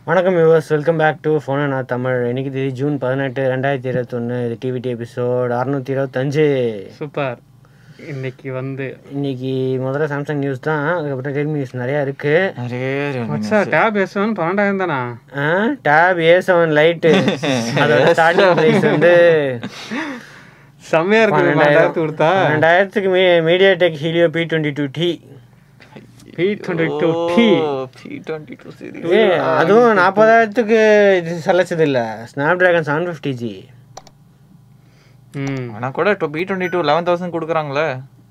வணக்கம் viewers welcome back to phone நான் தமிழ் இன்னைக்கு தேதி ஜூன் பதினெட்டு ரெண்டாயிரத்தி இருபத்தொன்று இது டிவிடி எபிசோட் அறுநூத்தி இருபத்தஞ்சு சூப்பர் இன்னைக்கு வந்து இன்னைக்கு முதல்ல சாம்சங் நியூஸ் தான் அதுக்கப்புறம் ரியல்மி நியூஸ் நிறையா இருக்கு நிறைய மச்சா டேப் எஸ் ஒன் பன்னெண்டாயிரம் தானா டேப் ஏ செவன் லைட்டு அதோட ஸ்டார்டிங் ப்ரைஸ் வந்து செம்மையா இருக்கு பன்னெண்டாயிரத்து கொடுத்தா ரெண்டாயிரத்துக்கு me MediaTek Helio P twenty two T P twenty two T P twenty two series A அதுவும் நாற்பதாயிரத்துக்கு இது சலைச்சது இல்லை Snapdragon seven fifty G ம் ஆனா கூட இப்போ P twenty two eleven thousand கொடுக்குறாங்களே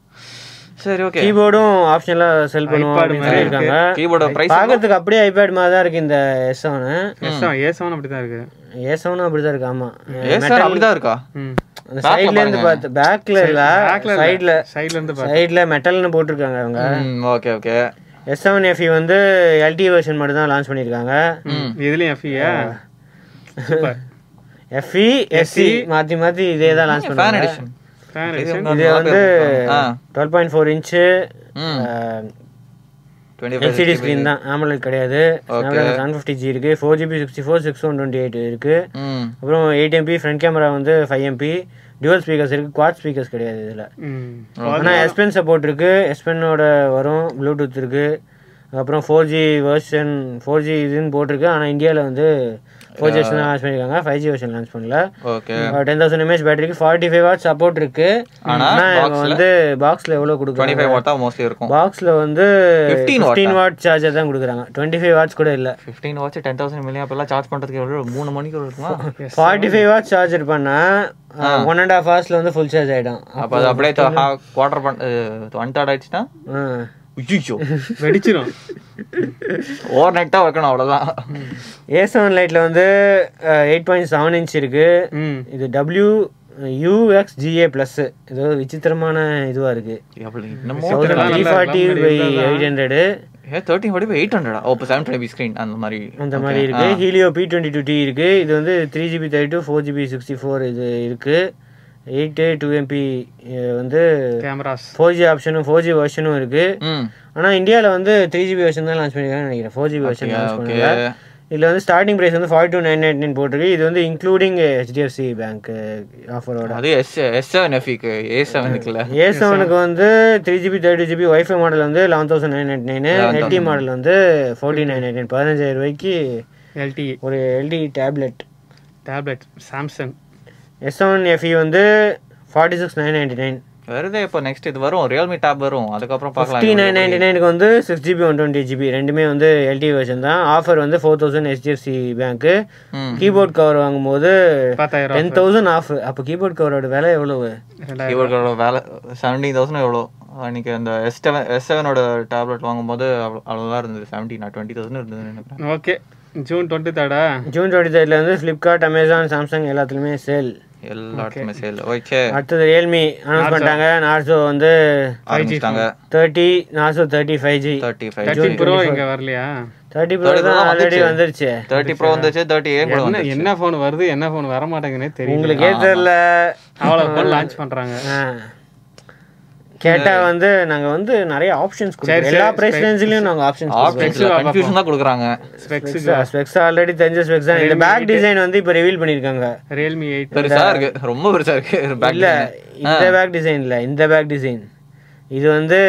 சரி ஓகே கீபோர்டும் ஆப்ஷனலாக செல் பண்ணுவோம் iPad அப்படின்னு மாதிரி சொல்லியிருக்காங்க கீபோர்டு பிரைஸ் பார்க்கறதுக்கு அப்படியே ஐபேட் மாதிரி தான் இருக்கு இந்த S seven S A seven அப்படிதான் இருக்கு ஏ செவனும் அப்படிதான் இருக்கு ஆமா ஏசர் அப்படிதான் இருக்கா ம் அந்த சைடுல இருந்து பார்த்து பேக்ல இல்ல பேக்ல சைடுல சைடுல இருந்து பாரு சைடுல மெட்டல்னு போட்டிருக்காங்க அவங்க okay okay S seven FE வந்து எல்டி வெர்ஷன் மட்டும் தான் லான்ச் பண்ணியிருக்காங்க ம் இதுலயும் எஃப்இயா சூப்பர் எஃப்இ எஸ்சி மாத்தி மாத்தி இதே தான் லான்ச் ஃபேன் பண்ணாங்க எடிஷன் ஃபேன் இது வந்து ஆ டுவெல் பாயிண்ட் ஃபோர் இன்ச்சு ம் டுவெண்ட்டி எல்சிடி ஸ்க்ரீன் தான் ஆமலட் கிடையாது செவன் ஃபிஃப்டி ஜி இருக்கு four GB sixty four six one twenty eight இருக்கு ம் அப்புறம் எயிட் எம்பி ஃப்ரண்ட் கேமரா வந்து ஃபைவ் எம்பி டியூவல் ஸ்பீக்கர்ஸ் இருக்கு குவாட் ஸ்பீக்கர்ஸ் கிடையாது இதுல ம் ஆனால் எஸ்பென் சப்போர்ட் இருக்கு எஸ்பென்னோட வரும் ப்ளூடூத் இருக்கு அப்புறம் four G version four G இதுன்னு போட்டிருக்கு ஆனால் இந்தியாவில் வந்து ஃபோர் ஜி வெர்ஷன் லான்ச் பண்ணியிருக்காங்க ஃபைவ் ஜி வெர்ஷன் லான்ச் பண்ணல ஓகே டென் தௌசண்ட் எம்ஏஹெச் பேட்டரிக்கு ஃபார்ட்டி ஃபைவ் வாட் சப்போர்ட் இருக்கு ஆனா ஆனால் இவங்க box ல வந்து பாக்ஸில் எவ்வளோ டுவெண்ட்டி கொடுக்குறாங்க ஃபைவ் வாட் தான் மோஸ்ட்லி இருக்கும் பாக்ஸில் வந்து 15 watt ஃபிஃப்டீன் வாட் சார்ஜர் தான் கொடுக்குறாங்க டுவெண்ட்டி ஃபைவ் வாட்ஸ் கூட இல்லை fifteen watts ten thousand million அப்பெல்லாம் சார்ஜ் பண்ணுறதுக்கு எவ்வளோ மூணு மணிக்கு இருக்குமா ஃபார்ட்டி ஃபைவ் வாட் சார்ஜர் பண்ணால் ஒன் அண்ட் ஹாஃப் ஹவர்ஸில் வந்து ஃபுல் சார்ஜ் ஆகிடும் அப்போ அது அப்படியே குவார்டர் பண்ண ஒன் தேர்ட் ஆயிடுச்சுன்னா ஐயோ வெடிச்சிரும் ஓவர் நைட்டாக வைக்கணும் அவ்வளோதான் ஏ செவன் லைட்டில் வந்து எயிட் பாயிண்ட் செவன் இன்ச் இருக்கு ம் இது டபிள்யூ யூஎக்ஸ் ஜிஏ ப்ளஸ் இது ஒரு விசித்திரமான இதுவாக இருக்கு அப்படி இன்னமும் thousand three forty by eight hundred ஏ தேர்ட்டின் ஃபார்ட்டி எயிட் ஹண்ட்ரடா ஓ இப்போ செவன் டுவெண்ட்டி ஸ்க்ரீன் அந்த மாதிரி அந்த மாதிரி இருக்கு Helio P twenty two T இருக்கு இது வந்து three GB thirty two four GB sixty four இது இருக்கு எயிட்டு டூ எம்பி வந்து கேமராஸ் ஃபோர் ஜி ஆப்ஷனும் ஃபோர் ஜி வெர்ஷனும் இருக்கு ம் ஆனால் இந்தியாவில் வந்து த்ரீ ஜிபி வெர்ஷன் தான் லான்ச் பண்ணியிருக்காங்கன்னு நினைக்கிறேன் four GB version launch okay பண்ணல இதில் வந்து ஸ்டார்டிங் ப்ரைஸ் வந்து ஃபார்ட்டி டூ நைன் நைன் போட்டிருக்கு இது வந்து இன்க்ளூடிங் ஹெச்டிஎஃப்சி பேங்க் ஆஃபரோட அது எஸ் எஸ் செவன் எஃப்இக்கு ஏ செவனுக்குல ஏ செவனுக்கு வந்து three GB thirty GB WiFi model வந்து eleven thousand nine nine nine LTE model வந்து ஃபோர்ட்டி நைன் நைன் நைன் பதினஞ்சாயிரம் ரூபாய்க்கு எல்டிஇ ஒரு LTE tablet tablet Samsung S seven FE வந்து forty six nine ninety nine வருதே இப்போ நெக்ஸ்ட் இது வரும் ரியல்மி டேப் வரும் அதுக்கப்புறம் ஃபிஃப்டி பார்க்கலாம் நைன் நைன்டி நைனுக்கு வந்து six GB one twenty GB ரெண்டுமே வந்து எல்டி வெர்ஷன் தான் ஆஃபர் வந்து ஃபோர் தௌசண்ட் ஹெச்டிஎஃப்சி பேங்க்கு ம் கீபோர்ட் கவர் வாங்கும்போது பத்தாயிரம் டென் தௌசண்ட் ஆஃப் அப்போ கீபோர்ட் கவரோட விலை எவ்வளவு ரெண்டாயிரம் கீபோர்டோட வேலை செவன்டீன் தௌசண்ட் எவ்வளோ அன்னைக்கு அந்த எஸ் செவன் எஸ் செவனோட டேப்லெட் வாங்கும்போது அவ்வளோ அவ்வளோதான் இருந்தது செவன்டீன் டுவெண்ட்டி தௌசண்ட் இருந்தது நினைக்கிறேன் ஓகே ஜூன் டுவெண்ட்டி தேர்டா ஜூன் டுவெண்ட்டி தேர்ட்ல வந்து ஃப்ளிப்கார்ட் அமேசான் சாம்சங் எல்லாத்துலேயுமே சேல் எல்லா இடத்துலையுமே சேல் ஓகே அடுத்தது ரியல்மி அனௌன்ஸ் பண்ணிட்டாங்க நார்சோ வந்து ஆரம்பிச்சிட்டாங்க thirty Narzo thirty five G thirty five thirty pro இங்க வரலையா தேர்ட்டி ப்ரோ தான் ஆல்ரெடி வந்துருச்சு தேர்ட்டி ப்ரோ வந்துச்சு தேர்ட்டி ஏ கூட என்ன என்ன ஃபோன் வருது என்ன ஃபோன் வர மாட்டேங்குன்னே தெரியல உங்களுக்கே தெரியல அவ்வளோ ஃபோன் லான்ச் பண்றாங்க ஆ. கேட்டா வந்து நாங்க வந்து நிறைய ஆப்ஷன்ஸ் கொடுக்குறோம் எல்லா பிரைஸ் ரேஞ்சிலயும் நாங்க ஆப்ஷன்ஸ் ஆப்ஷன்ஸ்ல கன்ஃபியூஷன் தான் கொடுக்குறாங்க ஸ்பெக்ஸுக்கு ஸ்பெக்ஸ் ஆல்ரெடி தெரிஞ்ச ஸ்பெக்ஸ் தான் இந்த பேக் டிசைன் வந்து இப்போ ரிவீல் பண்ணிருக்காங்க ரியல்மி எயிட் பெருசா இருக்கு ரொம்ப பெருசா இருக்கு பேக் இல்ல இந்த பேக் டிசைன் இல்ல இந்த பேக் டிசைன் இது வந்து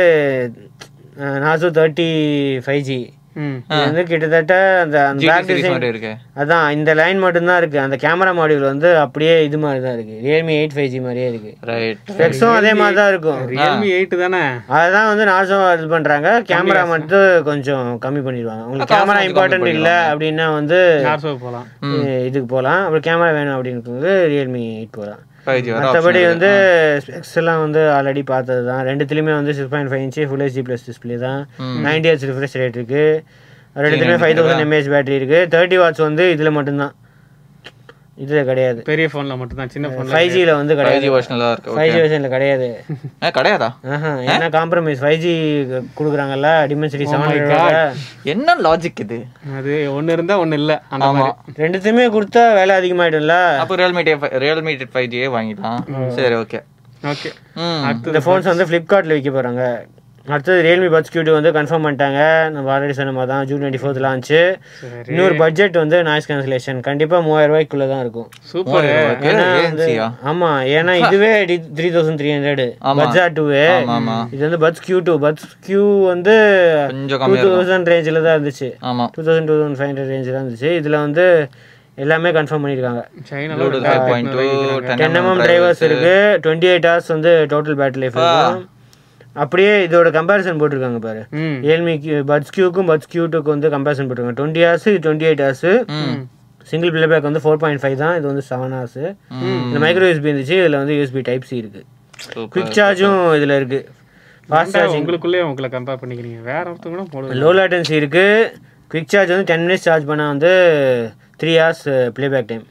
நாசோ தேர்ட்டி ஃபைவ் ஜி ம் இது வந்து கிட்டத்தட்ட அந்த அந்த பேக் சீரிஸ் டிசைன் மாதிரி இருக்கு அதான் இந்த லைன் மட்டும்தான் இருக்கு அந்த கேமரா மாடியூல் வந்து அப்படியே இது மாதிரி தான் இருக்கு ரியல்மி எயிட் ஃபைவ் ஜி மாதிரியே இருக்கு ரைட் ஸ்பெக்ஸும் அதே மாதிரி தான் இருக்கும் ரியல்மி எயிட் தானே அதுதான் வந்து நாசம் இது பண்றாங்க கேமரா மட்டும் கொஞ்சம் கம்மி பண்ணிடுவாங்க உங்களுக்கு கேமரா இம்பார்ட்டன்ட் இல்ல அப்படின்னா வந்து நார்சோ போகலாம் இ- இதுக்கு போகலாம் அப்புறம் கேமரா வேணும் அப்படின்னு ரியல்மி எயிட் போகலாம் ஃபைவ் ஜி வர மற்றபடி வந்து ஸ்பெக்ஸ் எல்லாம் வந்து ஆல்ரெடி பார்த்தது தான் ரெண்டுத்துலையுமே வந்து six point five inch full HD plus display தான் நைன்டி ஹெச் ரிஃப்ரெஷ் ரேட் இருக்கு ரெண்டுத்துலையுமே ஃபைவ் தௌசண்ட் எம்ஏஹெச் பேட்டரி இருக்கு தேர்ட்டி வாட்ஸ் வந்து இதில் மட்டும்தான் இதில் கிடையாது பெரிய ஃபோன்ல மட்டும் தான் சின்ன ஃபோன்ல ஃபைவ் ஜியில் வந்து ஃபைவ் கிடையாது ஜி வருஷனில் தான் இருக்கு ஃபைவ் ஜி வெர்ஷனில் கிடையாது ஏ கிடையாதா ஆஹா என்ன காம்ப்ரமைஸ் ஃபைவ் ஜி கொடுக்குறாங்கல்ல டிமென்சிட்டி செவன் என்ன லாஜிக் இது அது ஒன்னு இருந்தா ஒன்னு இல்ல அந்த ஆமா மாதிரி ரெண்டுத்தையுமே கொடுத்தா வேலை அதிகமாயிடும்ல அப்போ ரியல்மி ரியல்மி ஃபைவ் ஜியே வாங்கிடலாம் சரி ஓகே ஓகே ம் இந்த ஃபோன்ஸ் வந்து ஃப்ளிப்கார்ட்டில் விற்க போகிறாங்க அடுத்தது ரியல்மி பட்ஸ் கியூ வந்து கன்ஃபார்ம் பண்ணிட்டாங்க நம்ம ஆல்ரெடி சொன்ன மாதிரி தான் ஜூன் டுவெண்ட்டி ஃபோர்த் லான்ச்சு சரி இன்னொரு பட்ஜெட் வந்து நாய்ஸ் கேன்சலேஷன் கண்டிப்பாக மூவாயிரம் ரூபாய்க்குள்ளே தான் இருக்கும் சூப்பர் ஏன்னா வந்து ஏஎன்சியா ஆமா ஏன்னா இதுவே த்ரீ தௌசண்ட் த்ரீ ஹண்ட்ரட் பட்ஜா டூவே ஆமா ஆமா இது வந்து buds Q two buds Q வந்து கொஞ்சம் டூ கம்மியா இருக்கும் தௌசண்ட் ரேஞ்சில் தான் இருந்துச்சு ஆமா two thousand two thousand five hundred ரேஞ்சில் தான் இருந்துச்சு இதில் வந்து எல்லாமே கன்ஃபார்ம் பண்ணியிருக்காங்க சைனால Bluetooth five point two ten mm drivers இருக்கு டுவெண்ட்டி எயிட் ஹவர்ஸ் வந்து டோட்டல் பேட்டரி லைஃப் இருக்கும் அப்படியே இதோட கம்பேரிசன் போட்டிருக்காங்க பாரு ம் ரியல்மி பட்ஸ் கியூக்கும் பட்ஸ் கியூ டூக்கு வந்து கம்பேரிசன் போட்டிருக்காங்க twenty hours twenty eight hours ம் சிங்கிள் பிளே பேக் வந்து ஃபோர் பாயிண்ட் ஃபைவ் தான் இது வந்து செவன் ஹவர்ஸ் இந்த மைக்ரோ யூஎஸ்பி இருந்துச்சு இதில் வந்து யூஎஸ்பி டைப் சி இருக்கு சூப்பர் குவிக் சார்ஜும் இதில் இருக்கு ஃபாஸ்ட் ஏன்டா சார்ஜிங் உங்களுக்குள்ளே உங்களை கம்பேர் பண்ணிக்கிறீங்க வேற ஒருத்தங்க கூட போடுவேன் லோ லேட்டன்சி இருக்கு குவிக் சார்ஜ் வந்து டென் மினிட்ஸ் சார்ஜ் பண்ணால் வந்து த்ரீ ஹவர்ஸ் ப்ளேபேக் டைம்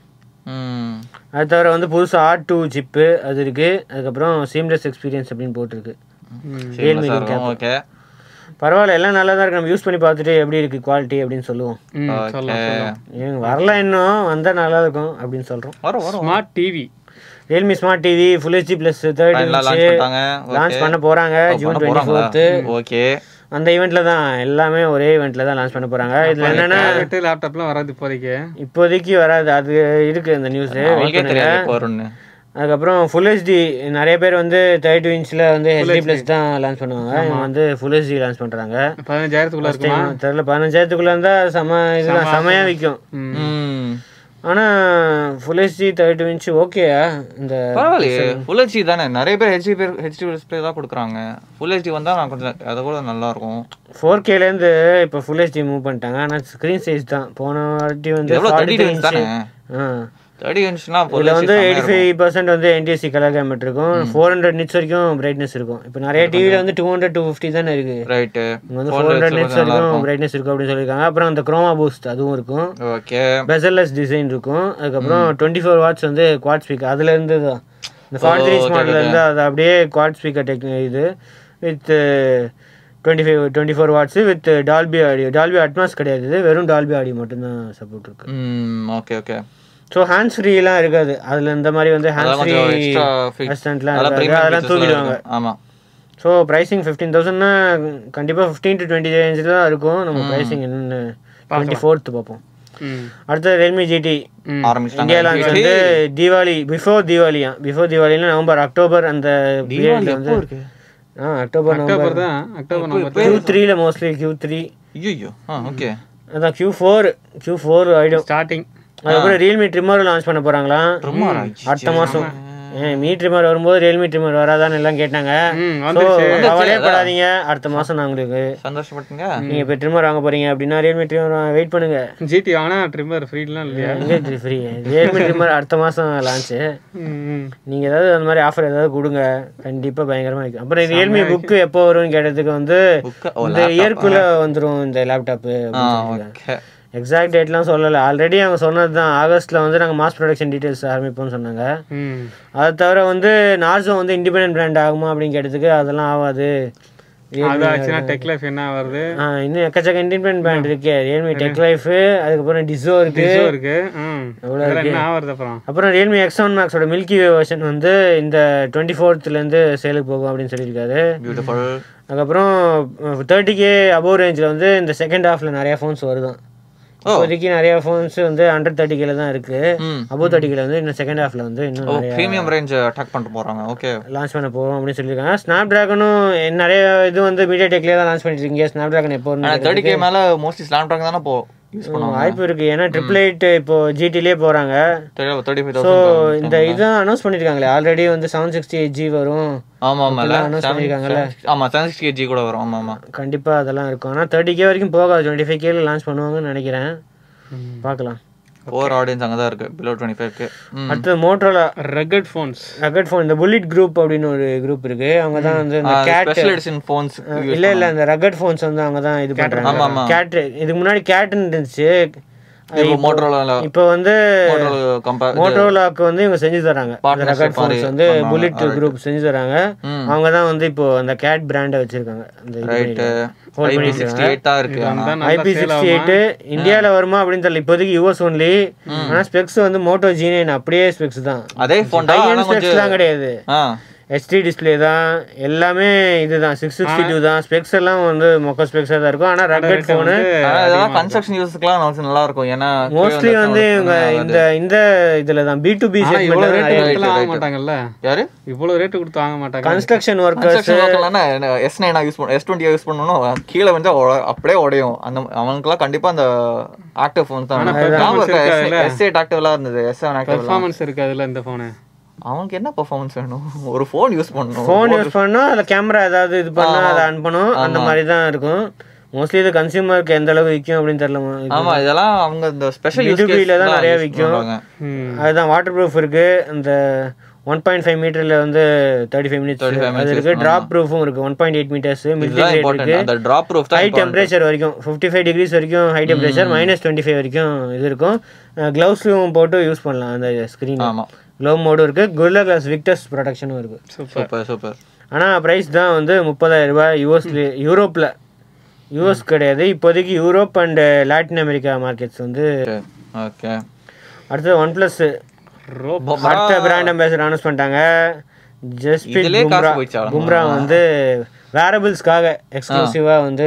ம் அது தவிர வந்து புதுசாக ஆர் டூ சிப்பு அது இருக்கு அதுக்கப்புறம் சீம்லெஸ் எக்ஸ்பீரியன்ஸ் அப்படின்னு போட்டிருக்கு சரி சார் ஓகே பரவாயில்ல எல்லாம் நல்லா தான் இருக்கு நம்ம யூஸ் பண்ணி பார்த்துட்டு எப்படி இருக்கு குவாலிட்டி அப்படின்னு சொல்லுவோம் ம் சொல்லலாம் சொல்லலாம் ஏங்க வரல இன்னும் வந்தால் நல்லா இருக்கும் அப்படின்னு சொல்கிறோம் வரும் வரும் smart TV Realme smart TV full HD plus third எல்லாம் லான்ச் பண்ணிட்டாங்க லான்ச் பண்ண போகிறாங்க ஜூன் டுவெண்ட்டி போறாங்களா ஃபோர்த்து ஓகே அந்த ஈவெண்ட்டில் தான் எல்லாமே ஒரே ஈவெண்ட்டில் தான் லான்ச் பண்ண போகிறாங்க இதில் என்னென்னா டேப்லெட் லேப்டாப்லாம் வராது இப்போதைக்கு இப்போதைக்கு வராது அது இருக்கு அந்த நியூஸு அவங்களுக்கே தெரியாது இப்போ வரும்னு அதுக்கப்புறம் ஃபுல் ஹெச்டி நிறைய பேர் வந்து தேர்ட்டி டூ இன்ச்சில் வந்து ஹெச்டி ப்ளஸ் தான் லான்ச் பண்ணுவாங்க இவங்க வந்து ஃபுல் ஹெச்டி லான்ச் பண்ணுறாங்க பதினஞ்சாயிரத்துக்குள்ள இருக்குமா தெரில பதினஞ்சாயிரத்துக்குள்ளே இருந்தால் செம இதெல்லாம் செமையாக விற்கும் ம் ம் ஆனால் full HD thirty two inch ஓகேயா இந்த பரவாயில்லையே ஃபுல் ஹெச்டி தானே நிறைய பேர் ஹெச்டி பேர் ஹெச்டி டிஸ்பிளே தான் கொடுக்குறாங்க ஃபுல் ஹெச்டி வந்தா நான் கொஞ்சம் அதை கூட நல்லா இருக்கும் ஃபோர் கேலேருந்து இப்போ ஃபுல் ஹெச்டி மூவ் பண்ணிட்டாங்க ஆனால் ஸ்க்ரீன் சைஸ் தான் போன வாட்டி வந்து எவ்வளோ தேர்ட்டி 42 இன்ச் inch. தானே ஆ தேர்ட்டி இன்ச்னா ஃபுல் இதில் வந்து எயிட்டி ஃபைவ் பர்சன்ட் வந்து என்டிஎஸ்சி கலர் கேமட் இருக்கும் ஃபோர் ஹண்ட்ரட் நிட்ஸ் வரைக்கும் பிரைட்னஸ் இருக்கும் இப்போ நிறைய டிவியில் வந்து டூ ஹண்ட்ரட் டூ ஃபிஃப்டி தானே இருக்கு ரைட்டு இங்க வந்து ஃபோர் ஹண்ட்ரட் நிட்ஸ் வரைக்கும் பிரைட்னஸ் இருக்கும் அப்படின்னு சொல்லியிருக்காங்க அப்புறம் அந்த குரோமா பூஸ்ட் அதுவும் இருக்கும் ஓகே பெசல்லெஸ் டிசைன் இருக்கும் அதுக்கப்புறம் டுவெண்ட்டி ஃபோர் வாட்ஸ் வந்து குவாட் ஸ்பீக்கர் அதுல இருந்து தான் இந்த ஃபார்ட்டி த்ரீ மாடல் இருந்து அது அப்படியே குவாட் ஸ்பீக்கர் டெக் இது with twenty five twenty four watts with Dolby audio Dolby Atmos கிடையாது இது வெறும் டால்பி ஆடியோ மட்டும்தான் சப்போர்ட் இருக்கு ம் ஓகே ஓகே ஸோ ஹேண்ட்ஸ் ஃப்ரீலாம் இருக்காது அதில் இந்த மாதிரி வந்து ஹேண்ட்ஸ் அதான் ஃப்ரீ கொஞ்சம் எக்ஸ்ட்ரா ஃபிட் அசிஸ்டன்ட்லாம் அதெல்லாம் இருக்காது ப்ரீமியம் அதெல்லாம் தூக்கிடுவாங்க ஆமா ஸோ ப்ரைசிங் ஃபிஃப்டீன் தௌசண்ட்னா கண்டிப்பாக ஃபிஃப்டீன் டு டுவெண்ட்டி ரேஞ்சில் தான் இருக்கும் நம்ம ப்ரைசிங் என்னென்னு டுவெண்ட்டி ஃபோர்த்து பார்ப்போம் ம் அடுத்தது ரெட்மி ஜிடி ம் ஆரம்பிச்சிட்டாங்க இந்தியா லான்ச் வந்து தீபாவளி பிஃபோர் தீபாவளியா பிஃபோர் தீபாவளினா நவம்பர் அக்டோபர் அந்த பீரியட்ல வந்து ஆ அக்டோபர் நவம்பர் அக்டோபர் தான் அக்டோபர் நவம்பர் கியூ த்ரீல மோஸ்ட்லி கியூ த்ரீ ஐயோ ஆ ஓகே அதான் கியூ ஃபோர் கியூ ஃபோர் ஆயிடும் ஸ்டார்டிங் அதுக்கப்புறம் ரியல்மி ட்ரிம்மர் லான்ச் பண்ண போறாங்களாம் ரொம்பரா அடுத்த மாசம் ஏன் மீ ட்ரிம்மர் வரும்போது ரியல்மி ட்ரிம்மர் வராதான்னு எல்லாம் கேட்டாங்க ம் ஸோ வந்துருச்சு கவலையே படாதீங்க அடுத்த மாசம் நான் உங்களுக்கு சந்தோஷப்பட்டீங்க நீங்க இப்போ ட்ரிம்மர் வாங்க போறீங்க அப்படின்னா ரியல்மி ட்ரிம்மர் வெயிட் பண்ணுங்க ஜிடி ஆனா ட்ரிம்மர் ஃப்ரீலாம் இல்லையா எங்கே ஃப்ரீ ரியல்மி ட்ரிம்மர் அடுத்த மாசம் லான்ச்சு ம் ம் நீங்க ஏதாவது அந்த மாதிரி ஆஃபர் ஏதாவது கொடுங்க கண்டிப்பா பயங்கரமா இருக்கும் அப்புறம் ரியல்மி புக்கு எப்போ வரும்னு கேட்டதுக்கு வந்து புக்கு இந்த இயர்க்குள்ள வந்துரும் இந்த லேப்டாப்பு ஆ ஓகே எக்ஸாக்ட் டேட்லாம் சொல்லலை ஆல்ரெடி அவங்க சொன்னது தான் ஆகஸ்ட்ல வந்து நாங்கள் மாஸ் ப்ரொடக்ஷன் டீட்டெயில்ஸ் ஆரம்பிப்போம்னு சொன்னாங்க ம் அதை தவிர வந்து நார்சோ வந்து இண்டிபெண்டன்ட் பிராண்ட் ஆகுமா அப்படின்னு கேட்டதுக்கு அதெல்லாம் ஆகாது அது ஆச்சுன்னா டெக் லைஃப் என்ன வருது ஆ, இன்னும் எக்கச்சக்க இண்டிபெண்டன்ட் பிராண்ட் இருக்கு ரியல்மி டெக் லைஃப் அதுக்கப்புறம் டிசோ இருக்கு டிசோ இருக்கு ம் இதெல்லாம் என்ன ஆவறது அப்புறம் அப்புறம் ரியல்மி எக்ஸ் ஒன் மேக்ஸோட மில்கி வே வெர்ஷன் வந்து இந்த டுவெண்ட்டி ஃபோர்த்லேருந்து சேலுக்கு போகும் அப்படின்னு சொல்லியிருக்காரு பியூட்டிஃபுல் அதுக்கப்புறம் தேர்ட்டி கே அபோவ் ரேஞ்சில் வந்து இந்த செகண்ட் ஹாஃபில் நிறைய ஃபோன்ஸ் வருதான் இப்போதைக்கு நிறைய ஃபோன்ஸ் வந்து ஹண்ட்ரட் தேர்ட்டி கேல தான் இருக்கு ம் அபோவ் தேர்ட்டி கேல வந்து இன்னும் செகண்ட் ஹாஃப்ல வந்து இன்னும் ஓ நிறைய ப்ரீமியம் ரேஞ்ச் அட்டாக் பண்ணிட்டு போறாங்க ஓகே லான்ச் பண்ண போகிறோம் அப்படின்னு சொல்லியிருக்காங்க ஸ்னாப் ட்ராகனும் நிறைய இது வந்து மீடியா டெக்லேயே தான் லான்ச் பண்ணிட்டு இருக்கீங்க ஸ்னாப் ட்ராகன் எப்போ ஆனா தேர்ட்டி கே மேல மோஸ்ட்லி ஸ்லாம் ட்ராக் தானே போ யூஸ் பண்ணுவாங்க வாய்ப்பு இருக்கு ஏன்னா ட்ரிபிள் எயிட் இப்போ ஜிடிலே போறாங்க தெரியல தேர்ட்டி ஃபைவ் ஸோ தௌசண்ட் இந்த இதான் அனௌன்ஸ் பண்ணியிருக்காங்களே ஆல்ரெடி வந்து செவன் சிக்ஸ்டி எயிட் ஜி வரும் ஆமா ஆமா announce பண்ணிருக்காங்கல்ல? ஆமா செவன் சிக்ஸ்டி ஜி கூட வரும் ஆமா ஆமா கண்டிப்பா அதெல்லாம் இருக்கும் ஆனால் தேர்ட்டி கே வரைக்கும் போகாது டுவெண்ட்டி ஃபைவ் கேல லான்ச் பண்ணுவாங்கன்னு நினைக்கிறேன் பார்க்கலாம் ஓவர் ஆடியன்ஸ் அங்கே தான் இருக்கு பிலோ டுவெண்ட்டி ஃபைவ்க்கு ம் அடுத்தது Motorola rugged phones rugged phone இந்த புல்லட் குரூப் அப்படின்னு ஒரு குரூப் இருக்கு அவங்க தான் வந்து இந்த கேட் ஸ்பெஷல் எடிஷன் ஃபோன்ஸ் இல்ல இல்ல இந்த ரகட் ஃபோன்ஸ் வந்து அவங்க தான் இது ஆமா, பண்றாங்க ஆமா. கேட் இதுக்கு முன்னாடி கேட்னு இருந்துச்சு இப்போ மோட்டரோல இப்போ வந்து மோட்டரோல கம்பேர் மோட்டோலாக்கு வந்து இவங்க செஞ்சு தராங்க இந்த Partnership ரகட் ஃபோன்ஸ் மாதிரி வந்து பண்ணாங்க. புல்லட் குரூப் செஞ்சு தராங்க ம். அவங்க தான் வந்து இப்போ அந்த கேட் பிராண்டை வச்சிருக்காங்க அந்த right Hold IP sixty eight தான் இருக்கு ஆனா ஐபி சிக்ஸ்டி எயிட் இந்தியாவில் வருமா அப்படின்னு தெரியல இப்போதைக்கு யூஎஸ் ஒன்லி ஆனால் ஸ்பெக்ஸ் வந்து மோட்டோ ஜி நைன் அப்படியே ஸ்பெக்ஸ் தான் அதே ஃபோன் தான் ஆனா ஸ்பெக்ஸ் கொஞ்சம் தான் கிடையாது ஆ ஹெச்டி டிஸ்ப்ளே தான் எல்லாமே இதுதான் சிக்ஸ் சிக்ஸ்டி டூ தான் ஸ்பெக்ஸ் எல்லாம் வந்து மொக்க ஸ்பெக்ஸாக தான் இருக்கும் ஆனால் ரக்கட் ஃபோனு ஆனா இதெல்லாம் கன்ஸ்ட்ரக்ஷன் யூஸ்க்குலாம் நமக்கு நல்லா இருக்கும் ஏன்னா மோஸ்ட்லி வந்து இவங்க இந்த இந்த இதில் தான் பி டு பி ஆனா இவ்வளவு செக்மெண்ட் ரேட்டு கொடுத்துலாம் வாங்க மாட்டாங்கல்ல யாரு இவ்வளவு ரேட்டு கொடுத்து வாங்க மாட்டாங்க கன்ஸ்ட்ரக்ஷன் ஒர்க்கர்ஸ் கன்ஸ்ட்ரக்ஷன் ஒர்க்கர்னா எஸ் நைன் யூஸ் பண்ண எஸ் டுவெண்ட்டி யூஸ் பண்ணணும் கீழே வந்து உட- அப்படியே உடையும் அந்த அவனுக்குலாம் கண்டிப்பா அந்த ஆக்டிவ் ஃபோன் தான் எஸ் எயிட் ஆக்டிவ்லாம் இருந்தது எஸ் செவன் ஆக்டிவ் பெர்ஃபார்மன்ஸ் இருக்கு அதுல இந்த போனு அவனுக்கு என்ன பெர்ஃபார்மன்ஸ் வேணும் ஒரு ஃபோன் யூஸ் பண்ணணும் ஃபோன் யூஸ் பண்ணோம் அதில் கேமரா ஏதாவது இது பண்ணால் அதை அனுப்பணும் அந்த மாதிரி தான் இருக்கும் மோஸ்ட்லி இது கன்சியூமருக்கு எந்த அளவுக்கு விற்கும் அப்படின்னு தெரியல ஆமா இதெல்லாம் அவங்க இந்த ஸ்பெஷல் யூஸ் B2B ல தான் நிறைய விக்கும். ம். அதுதான் வாட்டர் ப்ரூஃப் இருக்கு அந்த ஒன் பாயிண்ட் ஃபைவ் மீட்டர்ல வந்து தேர்ட்டி ஃபைவ் மினிட்ஸ் 35 அது இருக்கு டிராப் ப்ரூஃபும் இருக்கு ஒன் பாயிண்ட் எயிட் மீட்டர்ஸ் இதுதான் மில்டிகிரேட் இம்பார்ட்டன்ட் இருக்கு அந்த டிராப் ப்ரூஃப் ஹை தான் டெம்பரேச்சர் வரைக்கும் ஃபிஃப்டி ஃபைவ் டிகிரிஸ் வரைக்கும் high temperature minus twenty five வரைக்கும் இது இருக்கும் க்ளவுஸ்லையும் போட்டு யூஸ் பண்ணலாம் அந்த ஸ்க்ரீன் ஆமா க்ளவ் மோடும் இருக்கு குரில்லா கிளாஸ் விக்டர்ஸ் ப்ரொடக்ஷனும் இருக்கு சூப்பர் சூப்பர் ஆனால் ப்ரைஸ் தான் வந்து முப்பதாயிரம் ரூபாய் யூஎஸ்ல யூரோப்பில் யூஎஸ் கிடையாது இப்போதைக்கு Europe and Latin America markets வந்து ஓகே அடுத்தது ஒன் ப்ளஸ் அடுத்த பிராண்ட் அம்பாசிடர் அனௌன்ஸ் பண்ணிட்டாங்க ஜஸ்பிரித் இதுலயே காசு பும்ரா போயிடுச்சா? பும்ரா வந்து வேரபிள்ஸ்க்காக எக்ஸ்க்ளூசிவாக வந்து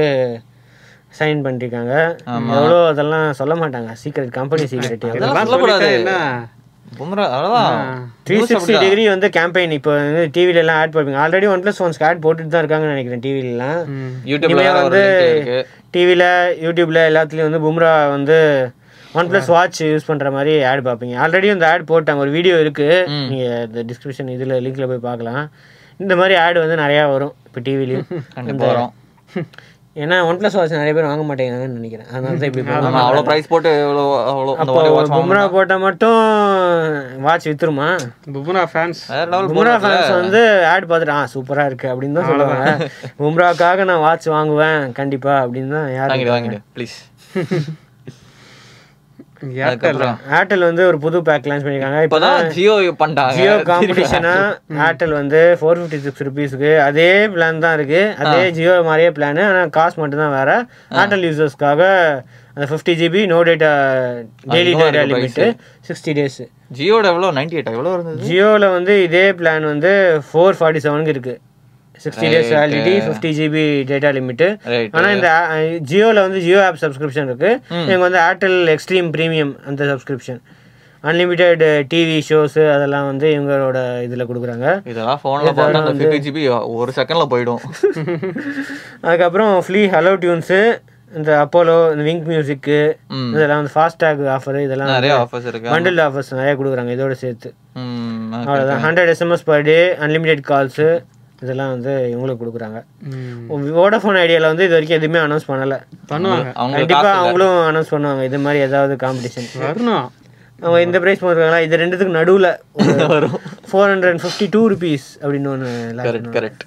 சைன் பண்ணிருக்காங்க எவ்வளோ அதெல்லாம் சொல்ல மாட்டாங்க சீக்ரெட் கம்பெனி சீக்ரெட் இதெல்லாம் சொல்லக்கூடாது என்ன பும்ரா அதான் த்ரீ சிக்ஸ்டி டிகிரி வந்து கேம்பெயின் இப்போ வந்து டிவில எல்லாம் ஆட் பார்ப்பீங்க ஆல்ரெடி ஒன் ப்ளஸ் ஒன்ஸ்க்கு ஆட் போட்டுட்டு தான் இருக்காங்கன்னு நினைக்கிறேன் டிவிலலாம் யூடியூப்ல இனிமே வேற ஒரு வந்து link இருக்கு டிவியில் யூடியூப்ல எல்லாத்துலேயும் வந்து பும்ரா வந்து ஒன் ப்ளஸ் வாட்ச் யூஸ் பண்ணுற மாதிரி ஆட் பார்ப்பீங்க ஆல்ரெடி இந்த ஆட் போட்டாங்க ஒரு வீடியோ இருக்கு நீங்கள் இந்த டிஸ்கிரிப்ஷன் இதில் லிங்க்ல போய் பார்க்கலாம் இந்த மாதிரி ஆட் வந்து நிறையா வரும் இப்போ டிவிலையும் கண்டிப்பா வரும் ஏன்னா ஒன் ப்ளஸ் வாட்ச் நிறைய பேர் வாங்க மாட்டேங்கிறாங்கன்னு நினைக்கிறேன் அதனால தான் இப்படி ஆமா அவ்வளவு பிரைஸ் போட்டு எவ்வளவு அவ்வளவு அந்த மாதிரி watch பும்ரா போட்டால் மட்டும் வாட்ச் வித்துருமா புபுனா ஃபேன்ஸ் வேற level பும்ரா ஃபேன்ஸ் வந்து ஆட் பார்த்துட்டு ஆ சூப்பரா இருக்கு அப்படின்னு தான் சொல்லுவாங்க பும்ராக்காக நான் வாட்ச் வாங்குவேன் கண்டிப்பா அப்படின்னு தான் யார் வாங்கிடு வாங்கிடு ப்ளீஸ் அதுக்கப்புறம் ஏர்டெல் வந்து ஒரு புது பேக் லான்ச் பண்ணிருக்காங்க இப்போ இப்பதான் ஜியோ பண்ணிட்டாங்க ஜியோ காம்படிஷனா ஏர்டெல் வந்து ஃபோர் ஃபிஃப்டி சிக்ஸ் ருபீஸ்க்கு அதே பிளான் தான் இருக்கு அதே ஜியோ மாதிரியே பிளான் ஆனால் காஸ்ட் மட்டும் தான் வேற ஏர்டெல் யூசர்ஸ்க்காக அந்த fifty GB no data daily இன்னும் டேட்டா இருக்கு லிமிட்டு சிக்ஸ்டி டேஸ் ஜியோட எவ்வளவு நைன்டி எயிட் எவ்வளவு இருந்தது ஜியோவில் வந்து இதே பிளான் வந்து ஃபோர் ஃபார்ட்டி செவனுக்கு இருக்கு sixty days validity fifty GB data limit right ஆனால் இந்த ஜியோவில் வந்து ஜியோ ஆப் சப்ஸ்கிரிப்ஷன் இருக்கு இவங்க வந்து ஏர்டெல் எக்ஸ்ட்ரீம் ப்ரீமியம் அந்த சப்ஸ்கிரிப்ஷன் அன்லிமிட்டெட் டிவி ஷோஸு அதெல்லாம் வந்து இவங்களோட இதில் கொடுக்குறாங்க இதெல்லாம் போன்ல பார்த்தா அந்த ஃபிஃப்டி ஜிபி ஒரு செகண்ட்ல போயிடும் அதுக்கப்புறம் ஃப்ளீ ஹலோ டியூன்ஸு இந்த அப்போலோ இந்த விங்க் மியூசிக்கு ம். இதெல்லாம் வந்து ஃபாஸ்டாக் ஆஃபர் இதெல்லாம் நிறைய ஆஃபர்ஸ் இருக்கு பண்டில் ஆஃபர்ஸ் நிறைய கொடுக்குறாங்க இதோட சேர்த்து ம், okay. அவ்வளோதான் hundred SMS per day unlimited calls இதெல்லாம் வந்து இவங்களுக்கு கொடுக்குறாங்க வோடஃபோன் ஐடியாவில் வந்து இது வரைக்கும் எதுவுமே அனௌன்ஸ் பண்ணலை பண்ணுவாங்க அவங்களுக்கு கண்டிப்பாக அவங்களும் அனௌன்ஸ் பண்ணுவாங்க இது மாதிரி ஏதாவது காம்படிஷன் வரணும் அவங்க இந்த ப்ரைஸ் போட்டிருக்காங்களா இது ரெண்டுத்துக்கு நடுவில் four hundred fifty two rupees அப்படின்னு ஒன்று correct correct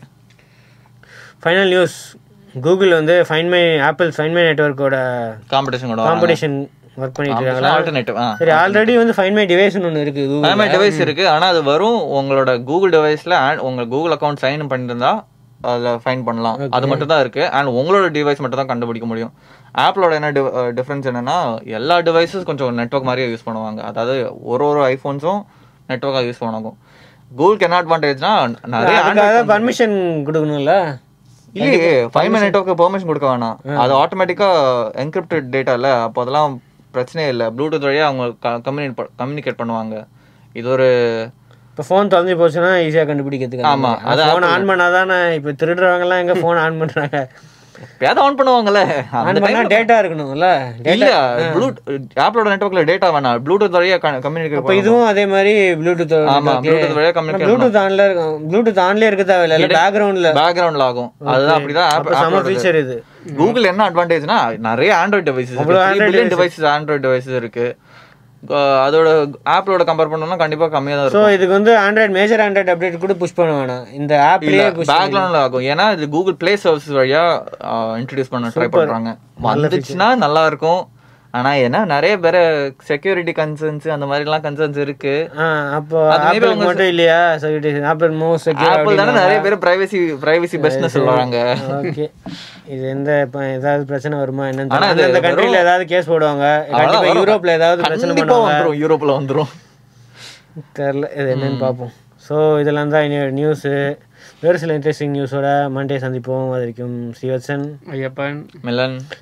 final news Google வந்து find my Apple find my நெட்ஒர்க்கோட காம்படிஷன் கூட காம்படிஷன் ஒர்க் பண்ணிட்டு இருக்காங்களா ஆல்டர்னேட்டிவ் ஆ சரி ஆல்ரெடி வந்து ஃபைன் மை டிவைஸ்னு ஒன்று இருக்குது கூகுள் அதே மாதிரி டிவைஸ் இருக்கு ஆனா அது வரும் உங்களோட கூகுள் டிவைஸ்ல உங்க கூகுள் அக்கௌண்ட் சைன் பண்ணியிருந்தா அதுல ஃபைன் பண்ணலாம் அது மட்டும் தான் இருக்கு அண்ட் உங்களோட டிவைஸ் மட்டும் தான் கண்டுபிடிக்க முடியும் ஆப்பிளோட என்ன டிஃபரன்ஸ் என்னன்னா எல்லா டிவைஸஸ் கொஞ்சம் நெட்வொர்க் மாதிரியே யூஸ் பண்ணுவாங்க அதாவது ஒரு ஒரு ஐஃபோன்ஸும் நெட்வொர்க்காக யூஸ் பண்ணுவாங்க கூகுளுக்கு என்ன அட்வான்டேஜ்னா நிறைய அதுக்காக பர்மிஷன் கொடுக்கணும்ல இல்லையே ஃபைவ் மினிட் நெட்வொர்க்கு பெர்மிஷன் கொடுக்க வேணாம் அது ஆட்டோமேட்டிக்கா என்கிரிப்டட் டேட்டா இல்ல அப்போ அதெல்லாம் பிரச்சனையே இல்லை ப்ளூடூத் வழியா அவங்க கம்யூனிகேட் கம்யூனிகேட் பண்ணுவாங்க இது ஒரு இப்போ ஃபோன் தொலைஞ்சு போச்சுன்னா ஈஸியாக கண்டுபிடிக்கிறதுக்கு ஆமா, அது ஃபோன் ஆன் பண்ணாதானே இப்போ திருடுறவங்கலாம் எங்க ஃபோன் ஆன் பண்றாங்க எப்பயாவது ஆன் பண்ணுவாங்கல்ல ஆன் அந்த பண்ணா டேட்டா இருக்கணும்ல இல்ல ப்ளூடூத் ஆப்பிளோட நெட்வொர்க்ல டேட்டா வேணாம் ப்ளூடூத் வழியா கம்யூனிகேட் இப்போ இதுவும் அதே மாதிரி ப்ளூடூத் ஆமா ப்ளூடூத் வழியா கம்யூனிகேட் ப்ளூடூத் ஆன்ல இருக்கும் ப்ளூடூத் ஆன்லயே இருக்க தேவையில்ல பேக்ரவுண்ட்ல பேக்ரவுண்ட்ல ஆகும் அதுதான் அப்படிதான் அப்போ செம ஃபீச்சர் இது கூகுள் என்ன அட்வான்டேஜ்னா நிறைய ஆண்ட்ராய்ட் டிவைசஸ் இருக்கு டிவைசஸ் ஆண்ட்ராய்ட் டிவைசஸ் இருக்கு அஹ் அதோட ஆப்பிளோட கம்பேர் பண்ணோம்னா கண்டிப்பா கம்மியா தான் ஸோ இதுக்கு வந்து ஆண்ட்ராய்ட் மேஜர் ஆண்ட்ராய்ட் அப்டேட் கூட புஷ் பண்ண வேணாம் இந்த ஆப்லயே புஷ் பேக்ரவுண்ட்ல ஆகும் ஏன்னா இது கூகுள் ப்ளே சர்வீஸ் வழியா இன்ட்ரடியூஸ் பண்ண ட்ரை பண்றாங்க வந்துச்சுன்னா நல்லா இருக்கும் ஆனா என்ன நிறைய பேர் செக்யூரிட்டி கன்சர்ன்ஸ் அந்த மாதிரி எல்லாம் கன்சர்ன்ஸ் இருக்கு அப்போ அது maybe ஆப்பிள் அவங்க மட்டும் இல்லையா security Apple most secure Apple தானே நிறைய பேர் பிரைவசி பிரைவசி பெஸ்ட்னு சொல்றாங்க ஓகே இது எந்த இப்போ ஏதாவது பிரச்சனை வருமா என்னன்னு ஆனா தெரியல. இது அந்த கண்ட்ரில ஏதாவது கேஸ் போடுவாங்க கண்டிப்பா வரும். யூரோப்ல ஏதாவது பிரச்சனை கண்டிப்பா பண்ணுவாங்க வந்துரும் யூரோப்ல வந்துரும் தெரியல இது என்னன்னு பார்ப்போம் ஸோ இதெல்லாம் தான் என்னோட நியூஸு வேறு சில இன்ட்ரெஸ்டிங் நியூஸோட மண்டே சந்திப்போம் அது வரைக்கும் ஸ்ரீவத்சன் ஐயப்பன் மிலன்